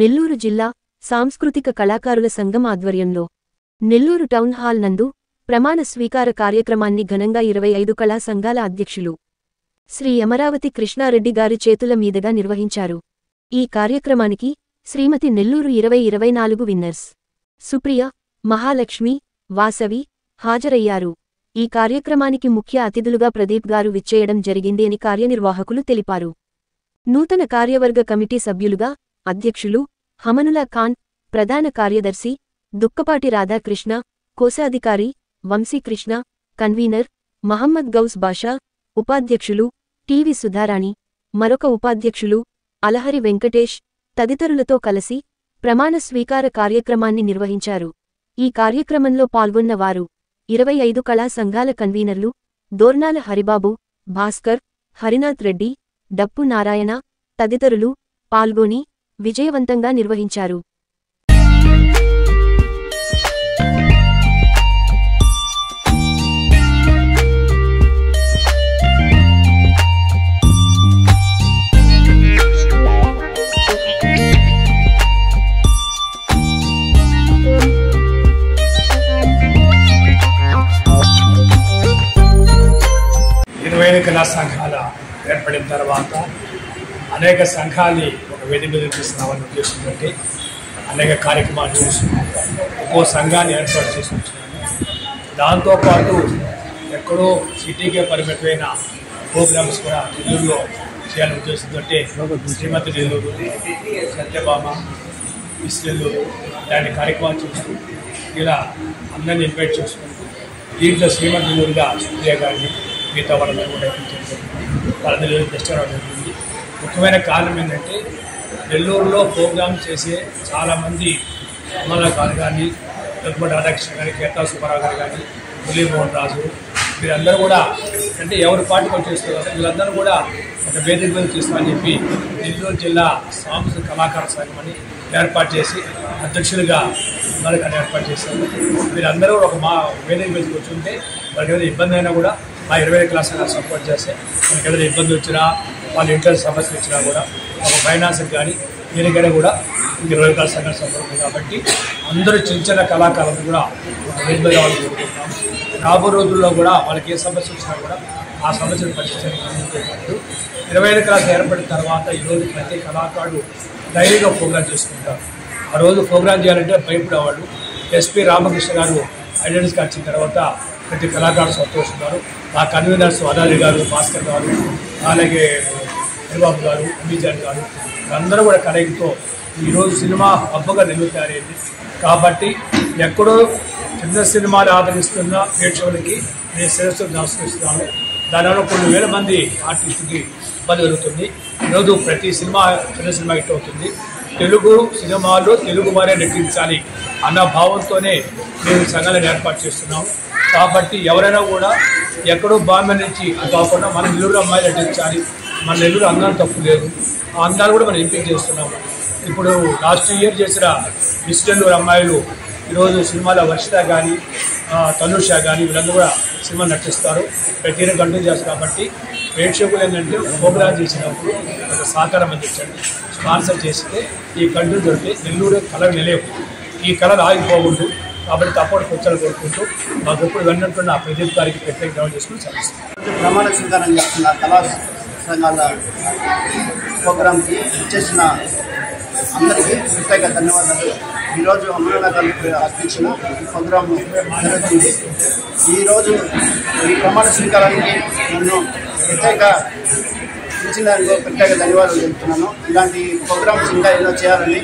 నెల్లూరు జిల్లా సాంస్కృతిక కళాకారుల సంఘం ఆధ్వర్యంలో నెల్లూరు టౌన్ హాల్ నందు ప్రమాణ స్వీకార కార్యక్రమాన్ని ఘనంగా ఇరవై ఐదు కళా సంఘాల అధ్యక్షులు శ్రీ అమరావతి కృష్ణారెడ్డి గారి చేతుల మీదుగా నిర్వహించారు ఈ కార్యక్రమానికి శ్రీమతి నెల్లూరు ఇరవై ఇరవై నాలుగు విన్నర్స్ సుప్రియ మహాలక్ష్మి వాసవి హాజరయ్యారు ఈ కార్యక్రమానికి ముఖ్య అతిథులుగా ప్రదీప్ గారు విచ్చేయడం జరిగింది అని కార్యనిర్వాహకులు తెలిపారు నూతన కార్యవర్గ కమిటీ సభ్యులుగా అధ్యక్షులు హమనులా ఖాన్ ప్రధాన కార్యదర్శి దుక్కపాటి రాధాకృష్ణ కోశాధికారి వంశీకృష్ణ కన్వీనర్ మహమ్మద్ గౌస్ బాషా ఉపాధ్యక్షులు టివి సుధారాణి మరొక ఉపాధ్యక్షులు అలహరి వెంకటేష్ తదితరులతో కలిసి ప్రమాణ స్వీకార కార్యక్రమాన్ని నిర్వహించారు ఈ కార్యక్రమంలో పాల్గొన్న వారు ఇరవై ఐదు కళా సంఘాల కన్వీనర్లు దోర్నాల హరిబాబు భాస్కర్ హరినాథ్ రెడ్డి డప్పు నారాయణ తదితరులు పాల్గొని విజయవంతంగా నిర్వహించారు ఇరవై ఐదు కళా సంఘాల ఏర్పడిన తర్వాత అనేక సంఘాన్ని ఒక వేదిక మీద తీసుకురావాలని ఉద్దేశంతో అనేక కార్యక్రమాలు చేస్తున్నాం ఒక్కో సంఘాన్ని ఏర్పాటు చేసి ఉంటున్నాము దాంతోపాటు ఎక్కడో సిటీకే పరిమితమైన ప్రోగ్రామ్స్ కూడా నెల్లూరులో చేయాలని ఉద్దేశంతో శ్రీమతి నెల్లూరు సత్యభామ మిస్ నెల్లూరు ఇలాంటి కార్యక్రమాలు చేస్తూ ఇలా అందరినీ ఇన్వైట్ చేసుకుంటూ దీంట్లో శ్రీమతి నెల్లూరుగా సుప్రియ గారిని మిగతా వాళ్ళని కూడా ఎక్కించారు వాళ్ళందరూ బెస్ట్ రావడం జరిగింది ముఖ్యమైన కారణం ఏంటంటే నెల్లూరులో ప్రోగ్రామ్ చేసే చాలామంది అమల గారు కానీ దగ్గుబడి రాధాకృష్ణ గారి కేతా సుబ్బారావు గారు కానీ మురళీమోహన్ రాజు వీరందరూ కూడా అంటే ఎవరి పార్టీ వాళ్ళు చేస్తున్నారు వీళ్ళందరూ కూడా ఒక వేదిక మీద తీస్తామని చెప్పి నెల్లూరు జిల్లా సాంస్కృతిక కళాకార సంఘం అని ఏర్పాటు చేసి అధ్యక్షులుగా మనకు ఏర్పాటు చేశారు వీరందరూ ఒక మా వేదిక మీద కూర్చుంటే వాళ్ళకి ఏదైనా ఇబ్బంది అయినా కూడా మా ఇరవై క్లాస్ సపోర్ట్ చేస్తే మనకి ఏదైనా ఇబ్బంది వచ్చినా వాళ్ళ ఇంట్లో సమస్యలు వచ్చినా కూడా ఒక ఫైనాన్స్ కానీ దేనికైనా కూడా ఇరవై క్లాస్ సంఘాలు సపోర్ట్ ఉంది కాబట్టి అందరూ చిన్న చిన్న కళాకారులు కూడా ఒక వేదిక మీద వాళ్ళు కోరుకుంటున్నాం రాబో రోజుల్లో కూడా వాళ్ళకి ఏ సమస్య వచ్చినా కూడా ఆ సమస్యను పరిష్కరించడంతో ఇరవై ఐదు క్లాస్ ఏర్పడిన తర్వాత ఈరోజు ప్రతి కళాకారుడు ధైర్యంగా ప్రోగ్రామ్ చేసుకుంటారు ఆ రోజు ప్రోగ్రామ్ చేయాలంటే భయపడేవాళ్ళు ఎస్పీ రామకృష్ణ గారు ఐడెంటిటీ కార్డు ఇచ్చిన తర్వాత ప్రతి కళాకారుడు సంతోషిస్తున్నారు మా కన్వీనర్స్ అదాలి గారు భాస్కర్ గారు అలాగే హరిబాబు గారు అమీజాన్ గారు అందరూ కూడా కలయికతో ఈరోజు సినిమా హబ్బగా నిలుగుతారేది కాబట్టి ఎక్కడో చిన్న సినిమాలు ఆదరిస్తున్న ప్రేక్షకులకి నేను శిరస్సు నమస్కరిస్తున్నాను దానివల్ల కొన్ని వేల మంది ఆర్టిస్టుకి ఇబ్బంది జరుగుతుంది ఈరోజు ప్రతి సినిమా చిన్న సినిమా హిట్ అవుతుంది తెలుగు సినిమాలో తెలుగు వారే నటించాలి అన్న భావంతోనే మేము సంఘాలను ఏర్పాటు చేస్తున్నాం కాబట్టి ఎవరైనా కూడా ఎక్కడో బాంబే నుంచి అది కాకుండా మన నెల్లూరు అమ్మాయి నటించాలి మన నెల్లూరు అందాలు తప్పు లేదు ఆ అందాలు కూడా మనం ఎంపిక చేస్తున్నాము ఇప్పుడు లాస్ట్ ఇయర్ చేసిన మిస్ నెల్లూరు అమ్మాయిలు ఈరోజు సినిమాలో వర్షిత కానీ తనుష కానీ వీళ్ళందరూ కూడా సినిమా నటిస్తారు ప్రతి ఇయర్ కంటిన్యూ చేస్తారు కాబట్టి ప్రేక్షకులు ఏంటంటే ప్రోగ్రామ్ చేసినప్పుడు ఒక సహకారం అందించండి స్పాన్సర్ చేస్తే ఈ కంటిన్యూ దొరికితే నెల్లూరు కళ నిలయం ఈ కళలు ఆగిపోకూడదు కాబట్టి తప్పకుండా కూర్చొని కోరుకుంటూ మాకు ఎప్పుడు వెన్నట్టున్న ప్రదీప్ గారికి ప్రత్యేక ధన్యవాదాలు చేసుకుని చదివిస్తాం ప్రమాణ స్వీకారం చేస్తున్న కళా సంఘాల ప్రోగ్రాంకి వచ్చేసిన అందరికీ ప్రత్యేక ధన్యవాదాలు ఈరోజు అమరుల గారి అధ్యక్షున ఈ ప్రోగ్రాం జరుగుతుంది ఈరోజు ఈ ప్రమాణ స్వీకారానికి నన్ను ప్రత్యేక ఇచ్చిన దానికి ప్రత్యేక ధన్యవాదాలు చెప్తున్నాను ఇలాంటి ప్రోగ్రామ్స్ ఇంకా ఎన్నో చేయాలని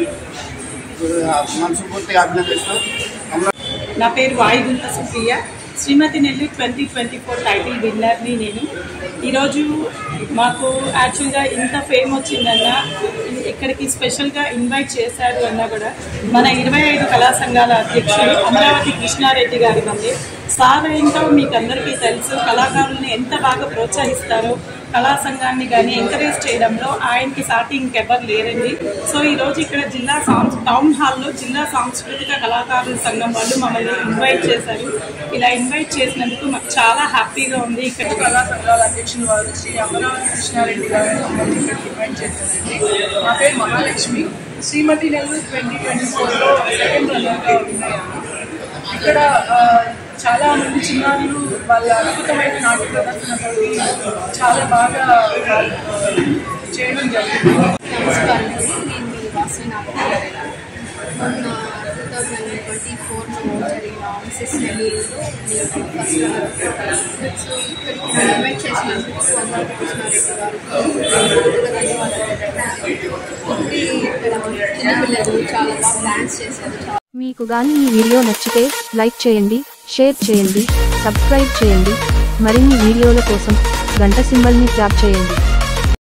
ఆ, మనస్ఫూర్తిగా అభినందిస్తూ అమర నా పేరు Vayugunta Supriya Srimati Nellore twenty twenty four title విన్నర్ని నేను ఈరోజు మాకు యాక్చువల్గా ఇంత ఫేమ్ వచ్చిందన్న ఇక్కడికి స్పెషల్గా ఇన్వైట్ చేశారు అన్నా కూడా మన ఇరవై ఐదు కళా సంఘాల అధ్యక్షులు అమరావతి కృష్ణారెడ్డి గారి వల్లే సార్ ఏంటో మీకు అందరికీ తెలుసు కళాకారుల్ని ఎంత బాగా ప్రోత్సహిస్తారో కళా సంఘాన్ని కానీ ఎంకరేజ్ చేయడంలో ఆయనకి సాటి ఇంకెవ్వరు లేరండి సో ఈ రోజు ఇక్కడ జిల్లా సాంస్ టౌన్ హాల్లో జిల్లా సాంస్కృతిక కళాకారుల సంఘం వాళ్ళు మమ్మల్ని ఇన్వైట్ చేశారు ఇలా ఇన్వైట్ చేసినందుకు మాకు చాలా హ్యాపీగా ఉంది ఇక్కడ కళా సంఘాల అధ్యక్షులు వారు శ్రీ అమరావతి కృష్ణారెడ్డి గారు మమ్మల్ని ఇక్కడికి ఇన్వైట్ చేశారండి మా పేరు మహాలక్ష్మి శ్రీమతి నెల్లూరు ట్వంటీ ట్వంటీ ఫోర్లో సెకండ్ రన్నర్గా ఉన్నాను ఇక్కడ ఆ, చాలా మంది చిన్నారులు వాళ్ళ అద్భుతమైన నాట్య ప్రదర్శనతో చాలా బాగా వాళ్ళు, ఆ, చేయడం జరిగింది నమస్కారం అండి నేను మీ వాసవి నాగరాజు మొన్న టూ థౌజండ్ ట్వంటీ ఫోర్లో జరిగిన మిసెస్ నెల్లూరులో నేను ఫస్ట్ రన్నర్ సో ఇక్కడికి నన్ను ఇన్వైట్ చేసినందుకు అమరావతి కృష్ణారెడ్డి గారికి ధన్యవాదాలు ఉంది ఇక్కడ చిన్నపిల్లలు చాలా బాగా డాన్స్ చేశారు చాలా మీకు గాని ఈ వీడియో నచ్చితే లైక్ చేయండి షేర్ చేయండి సబ్స్క్రైబ్ చేయండి మరిన్ని వీడియోల కోసం గంట సింబల్ని ట్యాప్ చేయండి